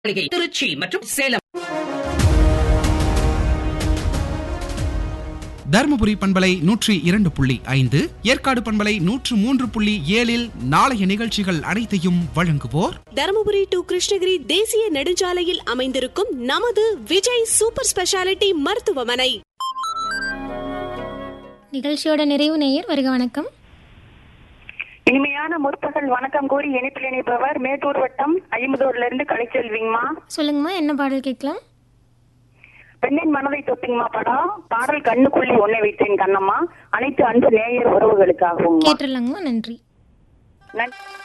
மாளிகை திருச்சி மற்றும் சேலம் தருமபுரி பண்பலை நூற்றி இரண்டு புள்ளி ஐந்து ஏற்காடு பண்பலை நூற்று மூன்று புள்ளி ஏழில் நாளைய நிகழ்ச்சிகள் அனைத்தையும் வழங்குவோர் தருமபுரி டு கிருஷ்ணகிரி தேசிய நெடுஞ்சாலையில் அமைந்திருக்கும் நமது விஜய் சூப்பர் ஸ்பெஷாலிட்டி மருத்துவமனை நிகழ்ச்சியோட நிறைவு நேயர் வருக வணக்கம் இனிமையான முற்பகல் வணக்கம் கூறி இணைப்பில் இணைப்பவர் மேட்டூர் வட்டம் ஐம்பதூர்ல இருந்து கலைச்செல்விங்கம்மா சொல்லுங்கம்மா என்ன பாடல் கேட்கலாம் பெண்ணின் மனதை தொட்டுங்கம்மா படம் பாடல் கண்ணுக்குள்ளி ஒன்னை வைத்தேன் கண்ணம்மா அனைத்து அன்பு நேயர் உறவுகளுக்காகவும் கேட்டுடலாங்கம்மா நன்றி நன்றி